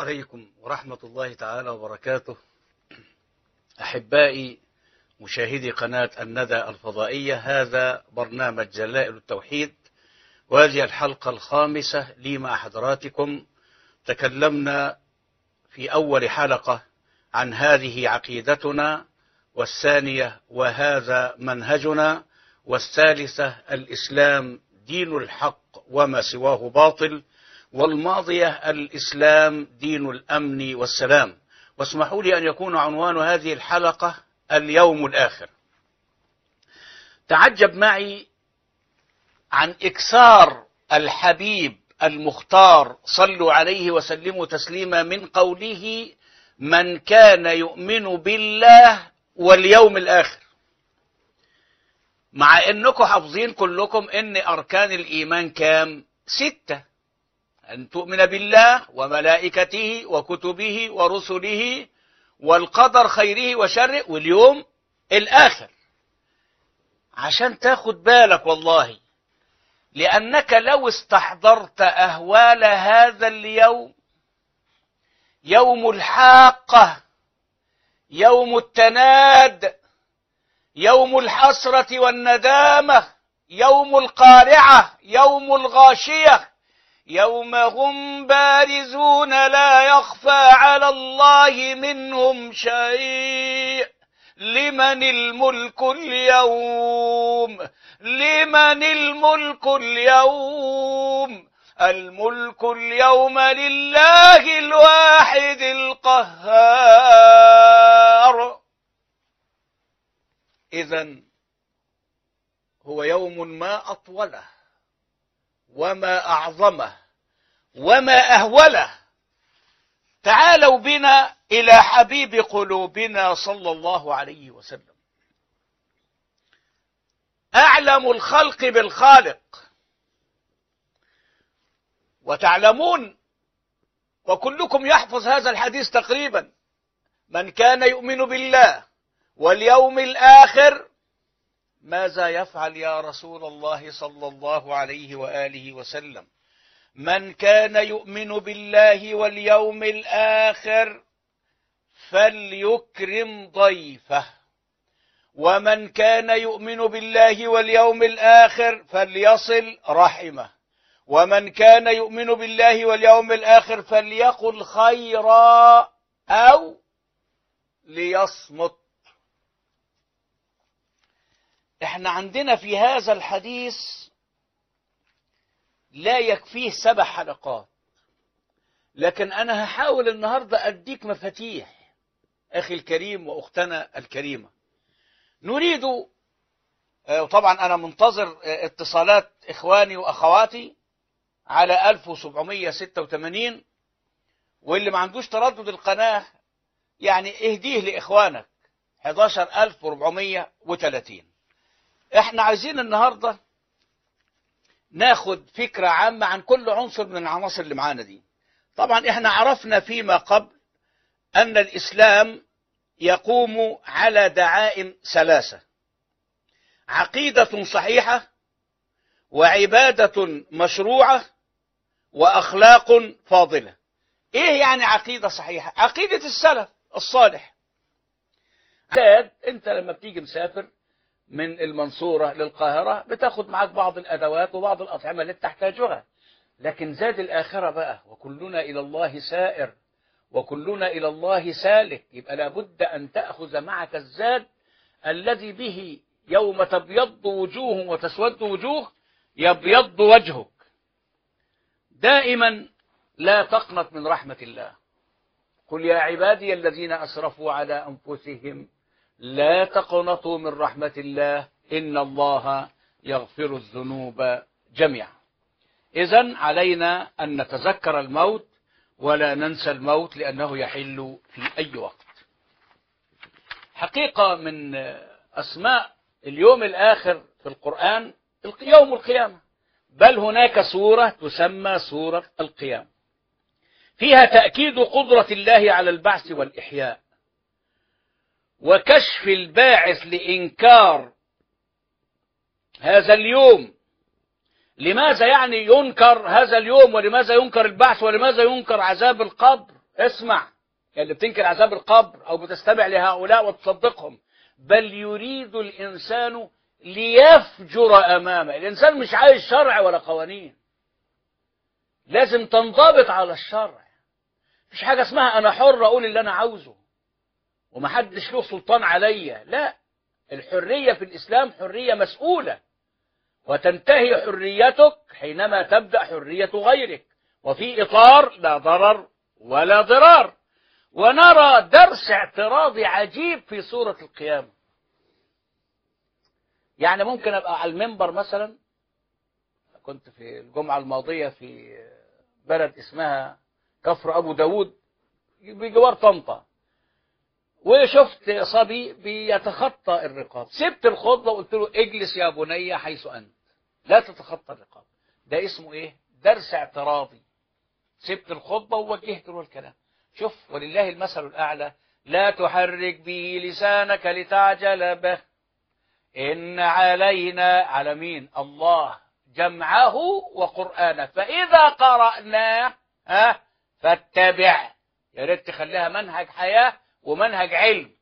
عليكم ورحمة الله تعالى وبركاته أحبائي مشاهدي قناة الندى الفضائية هذا برنامج جلائل التوحيد وهذه الحلقة الخامسة لي مع حضراتكم تكلمنا في أول حلقة عن هذه عقيدتنا والثانية وهذا منهجنا والثالثة الإسلام دين الحق وما سواه باطل والماضية الإسلام دين الأمن والسلام واسمحوا لي أن يكون عنوان هذه الحلقة اليوم الآخر تعجب معي عن إكثار الحبيب المختار صلوا عليه وسلموا تسليما من قوله من كان يؤمن بالله واليوم الآخر مع انكم حافظين كلكم ان اركان الايمان كام ستة ان تؤمن بالله وملائكته وكتبه ورسله والقدر خيره وشره واليوم الاخر عشان تاخد بالك والله لانك لو استحضرت اهوال هذا اليوم يوم الحاقه يوم التناد يوم الحسرة والندامة يوم القارعة يوم الغاشية يوم هم بارزون لا يخفى على الله منهم شيء لمن الملك اليوم لمن الملك اليوم الملك اليوم لله الواحد القهار إذا هو يوم ما أطوله وما أعظمه وما أهوله تعالوا بنا إلى حبيب قلوبنا صلى الله عليه وسلم أعلم الخلق بالخالق وتعلمون وكلكم يحفظ هذا الحديث تقريبا من كان يؤمن بالله واليوم الآخر ماذا يفعل يا رسول الله صلى الله عليه وآله وسلم من كان يؤمن بالله واليوم الآخر فليكرم ضيفه ومن كان يؤمن بالله واليوم الآخر فليصل رحمه ومن كان يؤمن بالله واليوم الآخر فليقل خيرا أو ليصمت احنا عندنا في هذا الحديث لا يكفيه سبع حلقات لكن انا هحاول النهارده اديك مفاتيح اخي الكريم واختنا الكريمه نريد وطبعا انا منتظر اتصالات اخواني واخواتي على 1786 واللي ما عندوش تردد القناه يعني اهديه لاخوانك 11430 احنا عايزين النهاردة ناخد فكرة عامة عن كل عنصر من العناصر اللي معانا دي طبعا احنا عرفنا فيما قبل ان الاسلام يقوم على دعائم ثلاثة عقيدة صحيحة وعبادة مشروعة واخلاق فاضلة ايه يعني عقيدة صحيحة عقيدة السلف الصالح انت لما بتيجي مسافر من المنصورة للقاهرة بتاخد معاك بعض الأدوات وبعض الأطعمة اللي تحتاجها لكن زاد الآخرة بقى وكلنا إلى الله سائر وكلنا إلى الله سالك يبقى لابد أن تأخذ معك الزاد الذي به يوم تبيض وجوه وتسود وجوه يبيض وجهك دائما لا تقنط من رحمة الله قل يا عبادي الذين أسرفوا على أنفسهم لا تقنطوا من رحمة الله إن الله يغفر الذنوب جميعا إذا علينا أن نتذكر الموت ولا ننسى الموت لأنه يحل في أي وقت حقيقة من أسماء اليوم الآخر في القرآن يوم القيامة بل هناك سورة تسمى سورة القيامة فيها تأكيد قدرة الله على البعث والإحياء وكشف الباعث لإنكار هذا اليوم لماذا يعني ينكر هذا اليوم ولماذا ينكر البعث ولماذا ينكر عذاب القبر اسمع اللي بتنكر عذاب القبر أو بتستمع لهؤلاء وتصدقهم بل يريد الإنسان ليفجر أمامه الإنسان مش عايز شرع ولا قوانين لازم تنضبط على الشرع مفيش حاجة اسمها أنا حر أقول اللي أنا عاوزه ومحدش له سلطان عليا لا الحرية في الإسلام حرية مسؤولة وتنتهي حريتك حينما تبدأ حرية غيرك وفي إطار لا ضرر ولا ضرار ونرى درس اعتراضي عجيب في سورة القيامة يعني ممكن أبقى على المنبر مثلا كنت في الجمعة الماضية في بلد اسمها كفر أبو داود بجوار طنطا وشفت صبي بيتخطى الرقاب سبت الخطبة وقلت له اجلس يا بني حيث أنت لا تتخطى الرقاب ده اسمه ايه درس اعتراضي سبت الخطبة ووجهت له الكلام شوف ولله المثل الأعلى لا تحرك به لسانك لتعجل به إن علينا على مين الله جمعه وقرآنه فإذا قرأناه ها فاتبع يا ريت تخليها منهج حياة ومنهج علم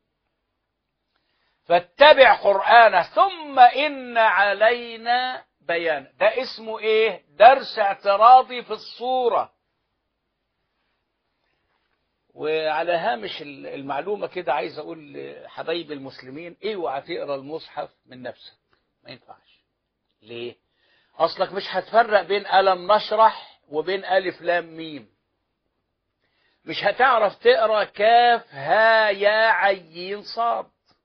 فاتبع قرآنه ثم إن علينا بيان ده اسمه ايه درس اعتراضي في الصورة وعلى هامش المعلومة كده عايز اقول لحبايب المسلمين اوعى تقرا المصحف من نفسك ما ينفعش ليه اصلك مش هتفرق بين ألم نشرح وبين ألف لام ميم مش هتعرف تقرا كاف ها يا عين صاد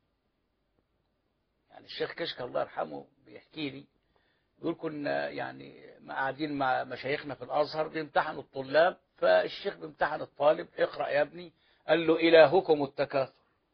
يعني الشيخ كشك الله يرحمه بيحكي لي يقول كنا يعني قاعدين مع مشايخنا في الازهر بيمتحنوا الطلاب فالشيخ بيمتحن الطالب اقرا يا ابني قال له الهكم التكاثر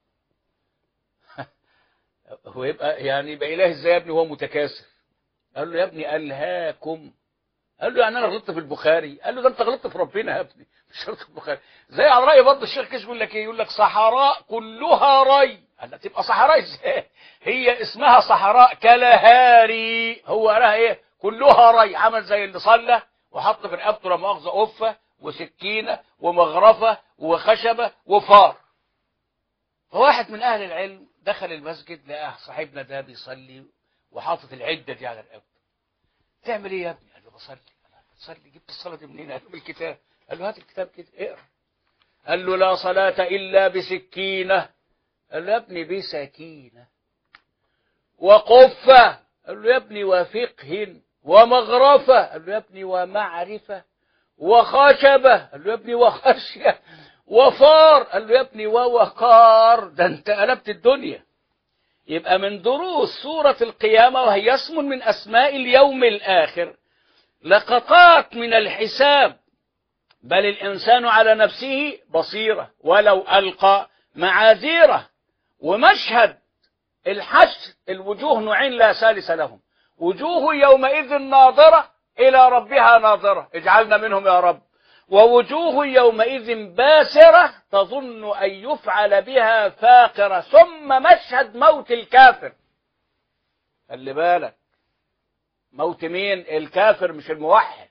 هو يبقى يعني يبقى اله ازاي يا ابني وهو متكاثر قال له يا ابني الهاكم قال له يعني انا غلطت في البخاري قال له ده انت غلطت في ربنا يا ابني مش شرط في البخاري زي على راي برضه الشيخ كشف يقول لك ايه يقول لك صحراء كلها ري قال لك تبقى صحراء ازاي هي اسمها صحراء كلهاري هو قالها ايه كلها ري عمل زي اللي صلى وحط في رقبته لا مؤاخذه قفه وسكينه ومغرفه وخشبه وفار فواحد من اهل العلم دخل المسجد لقى صاحبنا ده بيصلي وحاطط العده دي على رقبته تعمل ايه يا ابني قال له بصلي بتصلي جبت الصلاه دي منين قال له بالكتاب قال له هات الكتاب كده اقرا قال له لا صلاه الا بسكينه قال له يا ابني بسكينه وقفه قال له يا ابني وفقه ومغرفه قال له يا ابني ومعرفه وخشبه قال له يا ابني وخشيه وفار قال له يا ابني ووقار ده انت قلبت الدنيا يبقى من دروس سورة القيامة وهي اسم من أسماء اليوم الآخر لقطات من الحساب بل الإنسان على نفسه بصيرة ولو ألقى معاذيره ومشهد الحشر الوجوه نوعين لا ثالث لهم وجوه يومئذ ناظرة إلى ربها ناظرة اجعلنا منهم يا رب ووجوه يومئذ باسرة تظن أن يفعل بها فاقرة ثم مشهد موت الكافر خلي بالك موت مين الكافر مش الموحد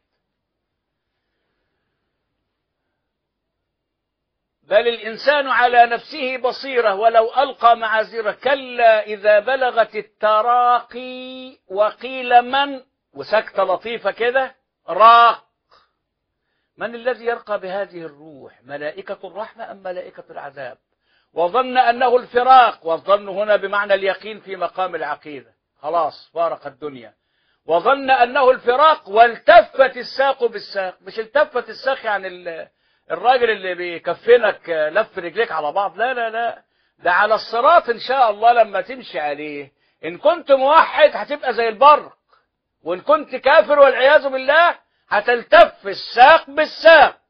بل الإنسان على نفسه بصيرة ولو ألقى معاذيره كلا إذا بلغت التراقي وقيل من وسكتة لطيفة كده راق من الذي يرقى بهذه الروح ملائكة الرحمة أم ملائكة العذاب وظن أنه الفراق والظن هنا بمعنى اليقين في مقام العقيدة خلاص فارق الدنيا وظن أنه الفراق والتفت الساق بالساق مش التفت الساق يعني الراجل اللي بيكفنك لف رجليك على بعض لا لا لا ده على الصراط إن شاء الله لما تمشي عليه إن كنت موحد هتبقى زي البرق وإن كنت كافر والعياذ بالله هتلتف الساق بالساق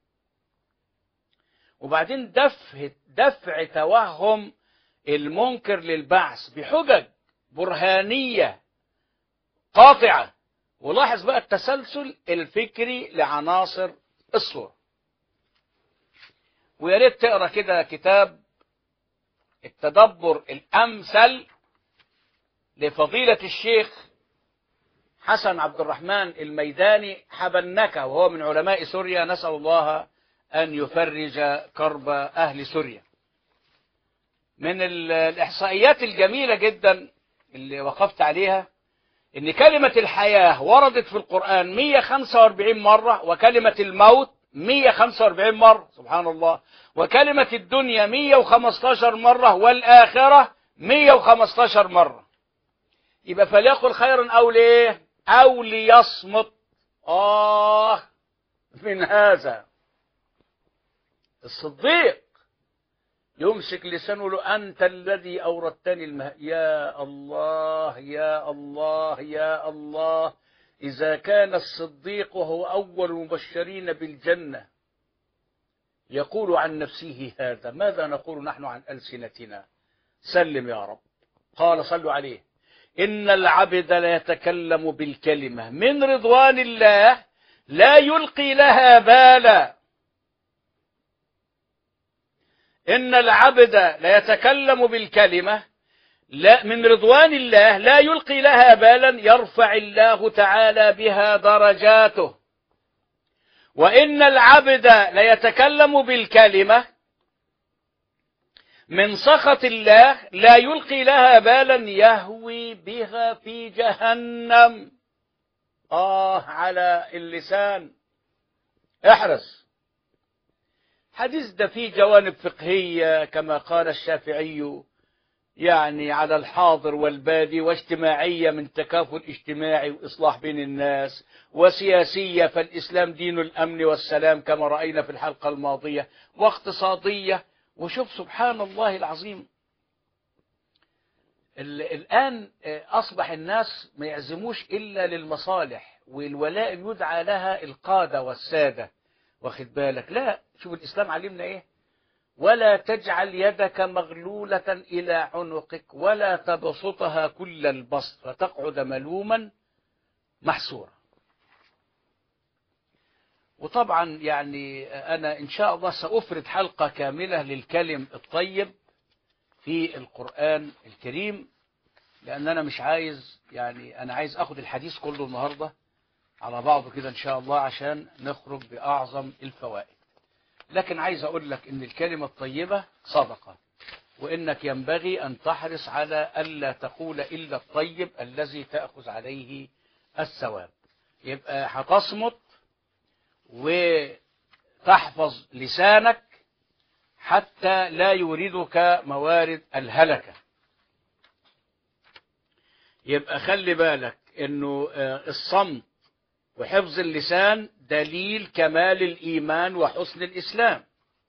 وبعدين دفع دفع توهم المنكر للبعث بحجج برهانية قاطعة ولاحظ بقى التسلسل الفكري لعناصر الصورة ويا ريت تقرا كده كتاب التدبر الأمثل لفضيلة الشيخ حسن عبد الرحمن الميداني حبنكة وهو من علماء سوريا نسأل الله أن يفرج كرب أهل سوريا من الإحصائيات الجميلة جدا اللي وقفت عليها إن كلمة الحياة وردت في القرآن 145 مرة وكلمة الموت 145 مرة سبحان الله وكلمة الدنيا 115 مرة والآخرة 115 مرة يبقى فليقل خيرا أو ليه أو ليصمت آه من هذا الصديق يمسك لسانه له أنت الذي أوردتني الماء يا الله يا الله يا الله إذا كان الصديق وهو أول المبشرين بالجنة يقول عن نفسه هذا ماذا نقول نحن عن ألسنتنا سلم يا رب قال صلوا عليه إن العبد لا يتكلم بالكلمة من رضوان الله لا يلقي لها بالا إن العبد لا يتكلم بالكلمة لا من رضوان الله لا يلقي لها بالا يرفع الله تعالى بها درجاته وإن العبد لا يتكلم بالكلمة من سخط الله لا يلقي لها بالا يهوي بها في جهنم آه على اللسان احرص حديث ده فيه جوانب فقهية كما قال الشافعي يعني على الحاضر والبادي واجتماعية من تكافل اجتماعي وإصلاح بين الناس وسياسية فالإسلام دين الأمن والسلام كما رأينا في الحلقة الماضية واقتصادية وشوف سبحان الله العظيم الآن أصبح الناس ما يعزموش إلا للمصالح والولاء يدعى لها القادة والسادة واخد بالك لا شوف الإسلام علمنا إيه ولا تجعل يدك مغلولة إلى عنقك ولا تبسطها كل البسط فتقعد ملوما محسورا وطبعا يعني أنا إن شاء الله سأفرد حلقة كاملة للكلم الطيب في القرآن الكريم لأن أنا مش عايز يعني أنا عايز أخد الحديث كله النهاردة على بعضه كده إن شاء الله عشان نخرج بأعظم الفوائد لكن عايز أقول لك إن الكلمة الطيبة صدقة وإنك ينبغي أن تحرص على ألا تقول إلا الطيب الذي تأخذ عليه الثواب يبقى هتصمت وتحفظ لسانك حتى لا يوردك موارد الهلكة يبقى خلي بالك انه الصمت وحفظ اللسان دليل كمال الإيمان وحسن الإسلام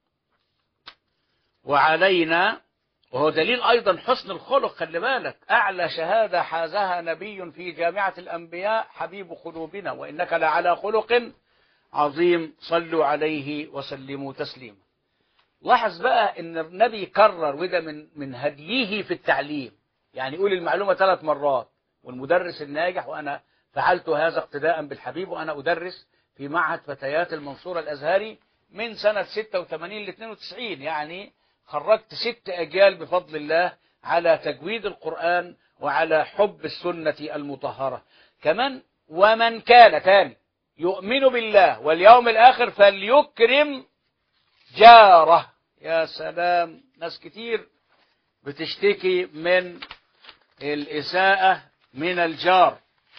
وعلينا وهو دليل أيضا حسن الخلق خلي بالك أعلى شهادة حازها نبي في جامعة الأنبياء حبيب قلوبنا وإنك لعلى خلق عظيم صلوا عليه وسلموا تسليما لاحظ بقى ان النبي كرر وده من من هديه في التعليم يعني يقول المعلومه ثلاث مرات والمدرس الناجح وانا فعلت هذا اقتداء بالحبيب وانا ادرس في معهد فتيات المنصوره الازهري من سنه 86 ل 92 يعني خرجت ست اجيال بفضل الله على تجويد القران وعلى حب السنه المطهره كمان ومن كان تاني يؤمن بالله واليوم الآخر فليكرم جاره يا سلام ناس كتير بتشتكي من الإساءة من الجار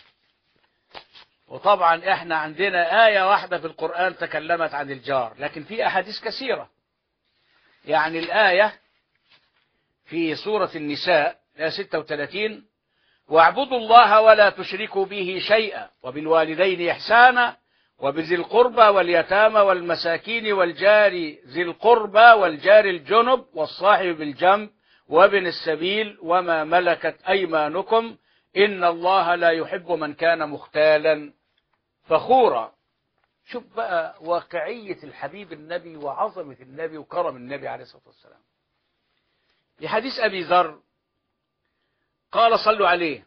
وطبعا احنا عندنا آية واحدة في القرآن تكلمت عن الجار لكن في أحاديث كثيرة يعني الآية في سورة النساء 36 واعبدوا الله ولا تشركوا به شيئا وبالوالدين إحسانا وبذي القربى واليتامى والمساكين والجار ذي القربى والجار الجنب والصاحب بالجنب وابن السبيل وما ملكت أيمانكم إن الله لا يحب من كان مختالا فخورا شوف بقى واقعية الحبيب النبي وعظمة النبي وكرم النبي عليه الصلاة والسلام في حديث أبي ذر قال صلوا عليه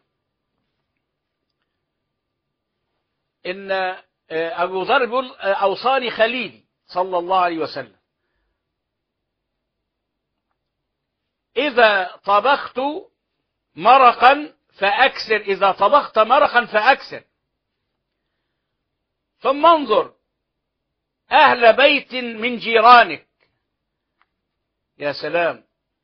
إن أبو ذر بيقول أوصاني خليلي صلى الله عليه وسلم إذا طبخت مرقا فأكسر إذا طبخت مرقا فأكسر ثم انظر أهل بيت من جيرانك يا سلام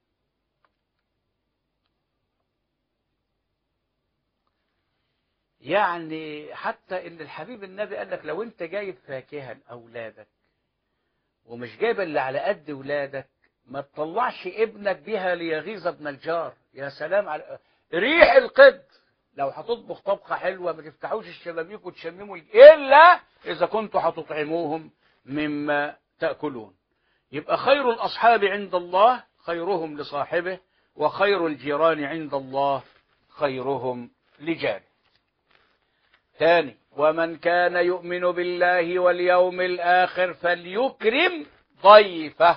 يعني حتى ان الحبيب النبي قال لك لو انت جايب فاكهه لاولادك ومش جايب اللي على قد ولادك ما تطلعش ابنك بها ليغيظ ابن الجار يا سلام على ريح القد لو هتطبخ طبخه حلوه ما تفتحوش الشبابيك وتشمموا الا اذا كنتوا هتطعموهم مما تاكلون يبقى خير الاصحاب عند الله خيرهم لصاحبه وخير الجيران عند الله خيرهم لجاره ثاني ومن كان يؤمن بالله واليوم الآخر فليكرم ضيفه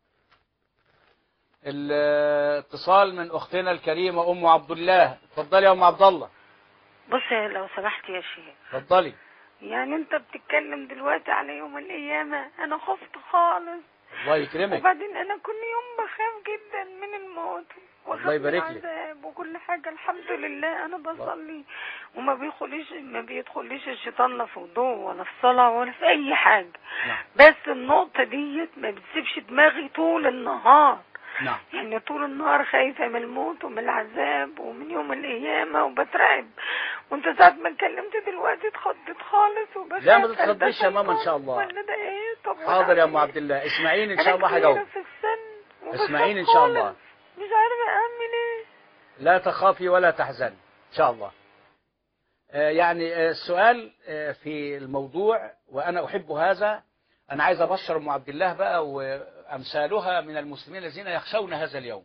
الاتصال من أختنا الكريمة أم عبد الله اتفضلي يا أم عبد الله بص لو سمحت يا شيخ اتفضلي يعني انت بتتكلم دلوقتي على يوم القيامة انا خفت خالص الله يكرمك وبعدين انا كل يوم بخاف جدا من الموت الله وخاف من يبارك لك. العذاب وكل حاجة الحمد لله انا بصلي وما بيدخليش ما بيدخليش الشيطان لا في وضوء ولا في صلاة ولا في اي حاجة نعم بس النقطة ديت ما بتسيبش دماغي طول النهار نعم يعني طول النهار خايفة من الموت ومن العذاب ومن يوم القيامة وبترعب وانت ساعة ما اتكلمت دلوقتي اتخضيت خالص وبخاف لا، ما هل ده تتخضيش يا ماما إن شاء الله. ولا ده ايه طب حاضر يا أم أعمل عبد الله اسمعيني إن إيه؟ شاء الله أنا كبيرة هجاوب في السن وبخاف اسمعيني إن شاء الله خالص. مش عارفة اعمل ايه لا تخافي ولا تحزني إن شاء الله آه، يعني آه، السؤال آه، في الموضوع وأنا أحب هذا أنا عايز أبشر أم عبد الله بقى وأمثالها من المسلمين الذين يخشون هذا اليوم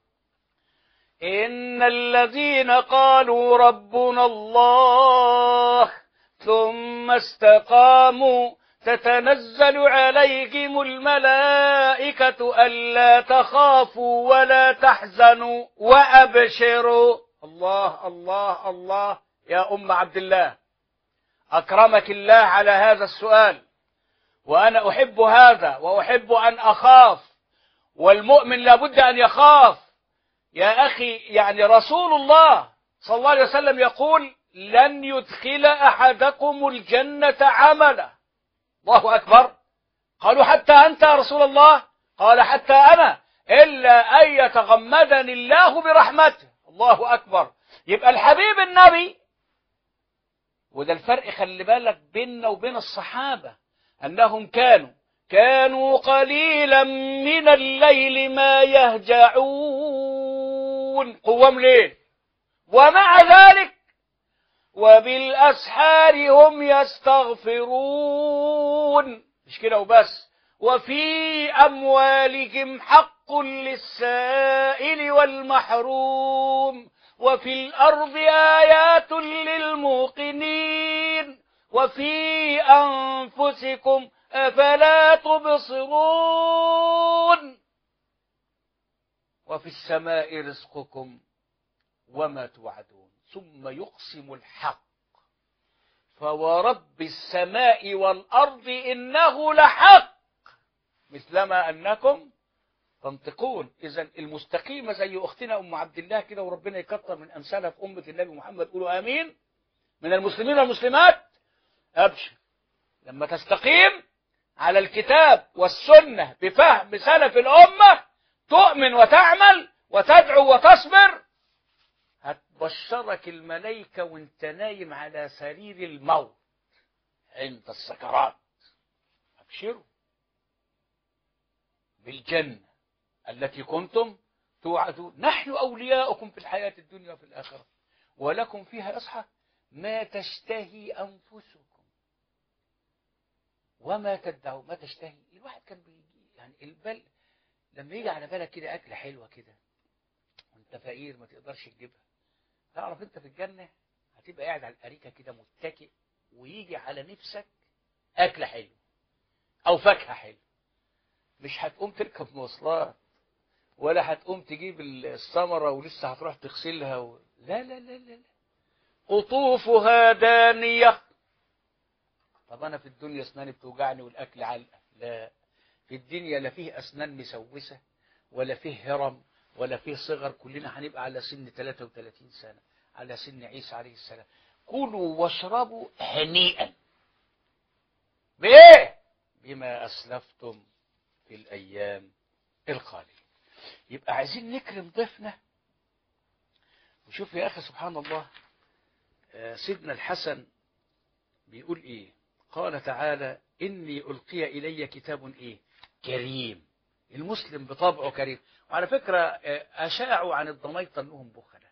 إن الذين قالوا ربنا الله ثم استقاموا تتنزل عليهم الملائكة ألا تخافوا ولا تحزنوا وأبشروا الله الله الله يا أم عبد الله أكرمك الله على هذا السؤال وأنا أحب هذا وأحب أن أخاف والمؤمن لابد أن يخاف يا أخي يعني رسول الله صلى الله عليه وسلم يقول لن يدخل أحدكم الجنة عملا الله أكبر قالوا حتى أنت يا رسول الله قال حتى أنا إلا أن يتغمدني الله برحمته الله أكبر يبقى الحبيب النبي وده الفرق خلي بالك بيننا وبين الصحابة أنهم كانوا كانوا قليلا من الليل ما يهجعون قوام ليل ومع ذلك وبالأسحار هم يستغفرون مش كده وبس وفي أموالهم حق للسائل والمحروم وفي الأرض آيات للموقنين وفي أنفسكم أفلا تبصرون وفي السماء رزقكم وما توعدون ثم يقسم الحق فورب السماء والأرض إنه لحق مثلما أنكم تنطقون إذا المستقيمة زي أختنا أم عبد الله كده وربنا يكتر من أمثالها في أمة النبي محمد قولوا آمين من المسلمين والمسلمات أبشر لما تستقيم على الكتاب والسنة بفهم سلف الأمة تؤمن وتعمل وتدعو وتصبر هتبشرك الملائكة وانت نايم على سرير الموت عند السكرات أبشروا بالجنة التي كنتم توعدون نحن أولياؤكم في الحياة الدنيا وفي الآخرة ولكم فيها إصحى ما تشتهي أنفسكم وما تدعوا ما تشتهي الواحد كان بيجي يعني البل لما يجي على بالك كده أكلة حلوة كده وانت فقير ما تقدرش تجيبها تعرف انت في الجنة هتبقى قاعد على الأريكة كده متكئ ويجي على نفسك أكلة حلوة أو فاكهة حلوة مش هتقوم تركب مواصلات ولا هتقوم تجيب الثمرة ولسه هتروح تغسلها و... لا لا لا لا لا قطوفها دانية طب أنا في الدنيا أسناني بتوجعني والأكل علقة لا في الدنيا لا فيه أسنان مسوسة ولا فيه هرم ولا فيه صغر كلنا هنبقى على سن 33 سنة على سن عيسى عليه السلام كلوا واشربوا هنيئا بإيه؟ بما أسلفتم في الأيام الخالية يبقى عايزين نكرم ضيفنا وشوف يا أخي سبحان الله آه، سيدنا الحسن بيقول إيه قال تعالى إني ألقي إلي كتاب إيه كريم المسلم بطبعه كريم وعلى فكرة آه، أشاعوا عن الضميطة أنهم بخلة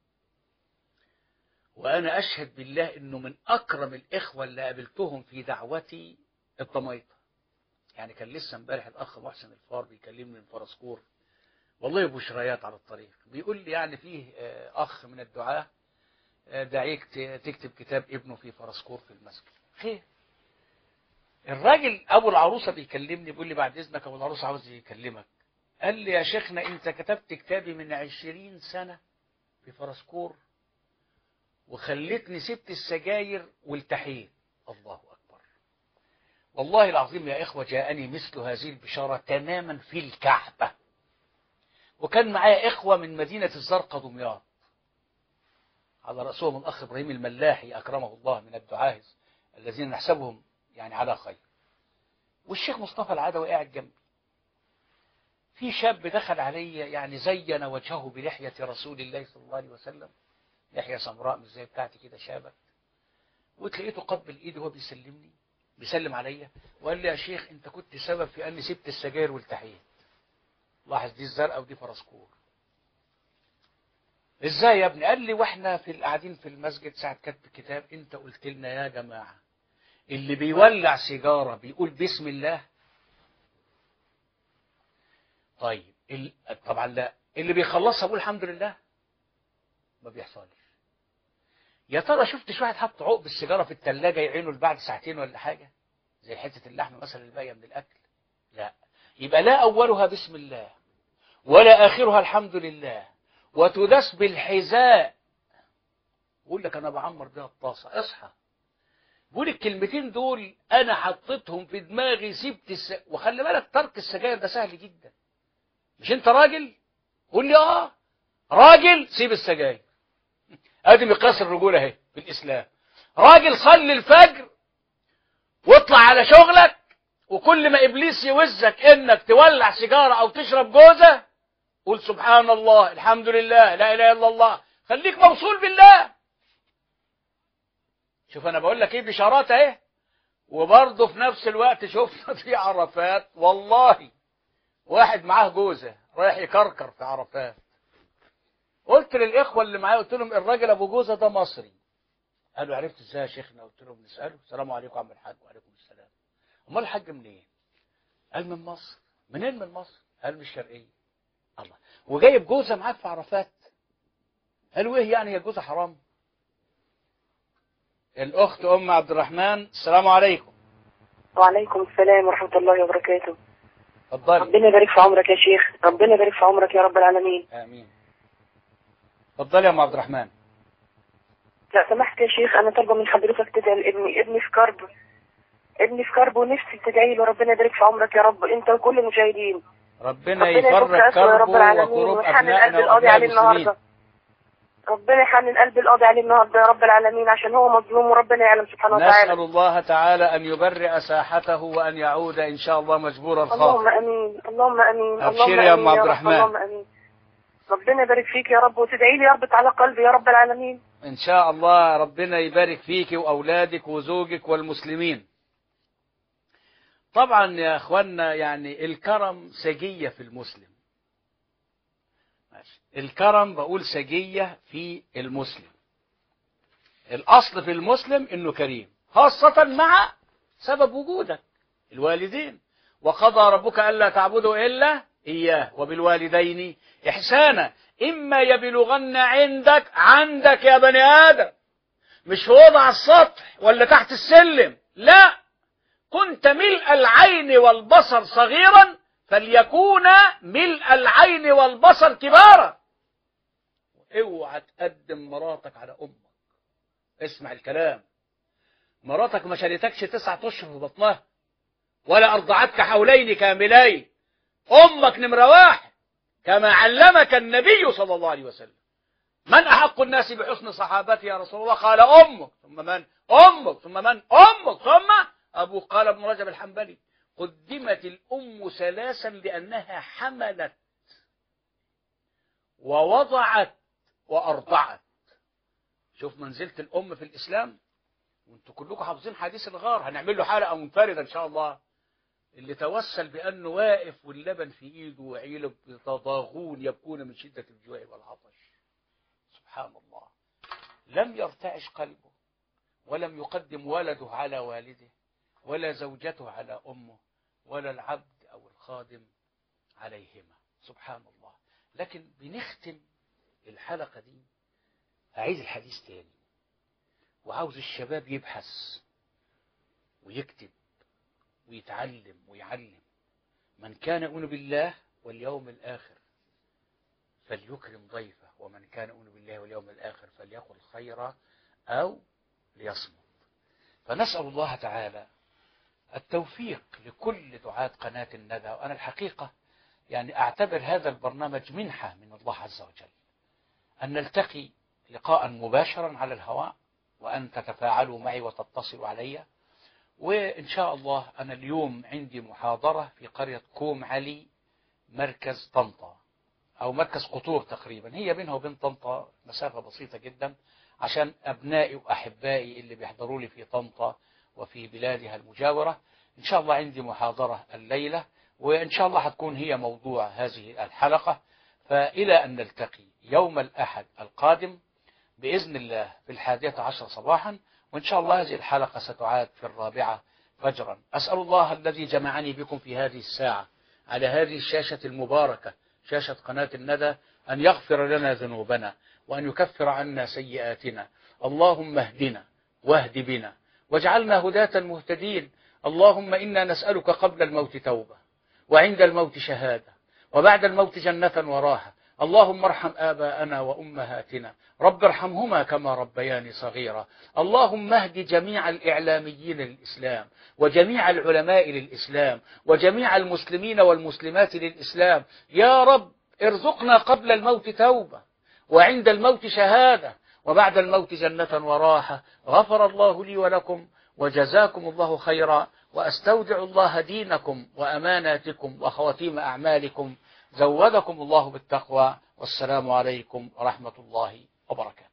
وأنا أشهد بالله أنه من أكرم الإخوة اللي قابلتهم في دعوتي الضميطة يعني كان لسه امبارح الأخ محسن الفار بيكلمني من فرسكور والله بشريات على الطريق بيقول لي يعني فيه آه، أخ من الدعاة آه، دعيك ت- تكتب كتاب ابنه في فرسكور في المسجد خير الراجل أبو العروسة بيكلمني بيقول لي بعد إذنك أبو العروسة عاوز يكلمك قال لي يا شيخنا أنت كتبت كتابي من عشرين سنة في فرسكور وخلتني سبت السجاير والتحيت الله أكبر والله العظيم يا إخوة جاءني مثل هذه البشارة تماما في الكعبة وكان معايا إخوة من مدينة الزرقاء دمياط على رأسهم الأخ إبراهيم الملاحي أكرمه الله من الدعاة الذين نحسبهم يعني على خير والشيخ مصطفى العدوي قاعد جنبي في شاب دخل علي يعني زين وجهه بلحية رسول الله صلى الله عليه وسلم لحية سمراء مش زي بتاعتي كده شابك وتلاقيته قبل ايدي وهو بيسلمني بيسلم عليا وقال لي يا شيخ انت كنت سبب في اني سبت السجاير والتحية لاحظ دي الزرقاء ودي فرسكور ازاي يا ابني قال لي واحنا في قاعدين في المسجد ساعة كتب الكتاب انت قلت لنا يا جماعة اللي بيولع سيجارة بيقول بسم الله طيب ال... طبعا لا اللي بيخلصها بيقول الحمد لله ما بيحصلش يا ترى شفتش واحد حط عقب السيجاره في الثلاجه يعينه لبعد ساعتين ولا حاجه زي حته اللحم مثلا الباقيه من الاكل لا يبقى لا اولها بسم الله ولا اخرها الحمد لله وتداس بالحذاء بقول لك انا بعمر بيها الطاسه اصحى بقول الكلمتين دول انا حطيتهم في دماغي سبت الس... وخلي بالك ترك السجاير ده سهل جدا مش انت راجل قول لي اه راجل سيب السجاير ادي مقياس الرجوله اهي في الاسلام راجل صلي الفجر واطلع على شغلك وكل ما ابليس يوزك انك تولع سيجاره او تشرب جوزه قول سبحان الله الحمد لله لا اله الا الله خليك موصول بالله شوف انا بقول لك ايه بشارات اهي وبرضه في نفس الوقت شفنا في عرفات والله واحد معاه جوزه رايح يكركر في عرفات قلت للاخوه اللي معايا قلت لهم الراجل ابو جوزه ده مصري قالوا عرفت ازاي يا شيخنا قلت لهم نساله السلام عليكم يا عم الحاج وعليكم السلام امال الحاج منين قال من مصر منين من مصر قال من الشرقيه الله وجايب جوزه معاك في عرفات قالوا ايه يعني هي جوزه حرام الاخت ام عبد الرحمن السلام عليكم وعليكم السلام ورحمة الله وبركاته اتفضلي ربنا يبارك في عمرك يا شيخ ربنا يبارك في عمرك يا رب العالمين امين اتفضلي يا ام عبد الرحمن لا سمحت يا شيخ أنا طالبة من حضرتك تدعي لابني ابني في كرب ابني في كرب ونفسي تدعي له ربنا يبارك في عمرك يا رب أنت وكل المشاهدين ربنا ربنا يفك يفرج أسره يا رب كربه العالمين وكروب ويحنن قلب ابنائنا القاضي وابناء عليه المسلمين النهارده ربنا يحنن قلب القاضي عليه النهارده يا رب العالمين عشان هو مظلوم وربنا يعلم سبحانه نسأل وتعالى الله تعالى أن يبرئ ساحته وأن يعود إن شاء الله مجبور اللهم الخاطر امين اللهم امين أبشري اللهم يا أم امين عبد رب، الرحمن. اللهم امين ربنا يبارك فيك يا رب وتدعي لي يربط على قلبي يا رب العالمين إن شاء الله ربنا يبارك فيك وأولادك وزوجك والمسلمين طبعا يا أخوانا يعني الكرم سجية في المسلم ماشي. الكرم بقول سجية في المسلم الأصل في المسلم إنه كريم خاصة مع سبب وجودك الوالدين وقضى ربك ألا تعبدوا إلا إياه وبالوالدين إحسانا إما يبلغن عندك عندك يا بني آدم مش في وضع السطح ولا تحت السلم لا كنت ملء العين والبصر صغيرا فليكون ملء العين والبصر كبارا اوعى تقدم مراتك على امك اسمع الكلام مراتك ما شالتكش تسعة اشهر في بطنها ولا ارضعتك حولين كاملين امك نمرة واحد كما علمك النبي صلى الله عليه وسلم من احق الناس بحسن صحابتي يا رسول الله قال امك ثم من امك ثم من امك ثم ابو قال ابن رجب الحنبلي قدمت الأم ثلاثا لأنها حملت ووضعت وأرضعت شوف منزلة الأم في الإسلام وانتوا كلكم حافظين حديث الغار هنعمل له حلقة منفردة إن شاء الله اللي توسل بأنه واقف واللبن في إيده وعيله بتضاغون يبكون من شدة الجوع والعطش سبحان الله لم يرتعش قلبه ولم يقدم ولده على والده ولا زوجته على أمه ولا العبد أو الخادم عليهما سبحان الله لكن بنختم الحلقة دي أعيد الحديث تاني وعاوز الشباب يبحث ويكتب ويتعلم ويعلم من كان يؤمن بالله واليوم الآخر فليكرم ضيفه ومن كان يؤمن بالله واليوم الآخر فليقل خيرا أو ليصمت فنسأل الله تعالى التوفيق لكل دعاة قناة الندى وأنا الحقيقة يعني أعتبر هذا البرنامج منحة من الله عز وجل أن نلتقي لقاء مباشرا على الهواء وأن تتفاعلوا معي وتتصلوا علي وإن شاء الله أنا اليوم عندي محاضرة في قرية كوم علي مركز طنطا أو مركز قطور تقريبا هي بينها وبين طنطا مسافة بسيطة جدا عشان أبنائي وأحبائي اللي بيحضروا لي في طنطا وفي بلادها المجاورة إن شاء الله عندي محاضرة الليلة وإن شاء الله هتكون هي موضوع هذه الحلقة فإلى أن نلتقي يوم الأحد القادم بإذن الله في الحادية عشر صباحا وإن شاء الله هذه الحلقة ستعاد في الرابعة فجرا أسأل الله الذي جمعني بكم في هذه الساعة على هذه الشاشة المباركة شاشة قناة الندى أن يغفر لنا ذنوبنا وأن يكفر عنا سيئاتنا اللهم اهدنا واهد بنا واجعلنا هداة مهتدين اللهم إنا نسألك قبل الموت توبة وعند الموت شهادة وبعد الموت جنة وراحة اللهم ارحم آباءنا وأمهاتنا رب ارحمهما كما ربياني صغيرا اللهم اهد جميع الإعلاميين للإسلام وجميع العلماء للإسلام وجميع المسلمين والمسلمات للإسلام يا رب ارزقنا قبل الموت توبة وعند الموت شهادة وبعد الموت جنة وراحة غفر الله لي ولكم وجزاكم الله خيرا وأستودع الله دينكم وأماناتكم وخواتيم أعمالكم زودكم الله بالتقوى والسلام عليكم ورحمة الله وبركاته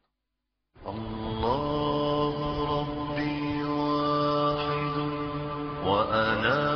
الله ربي واحد وأنا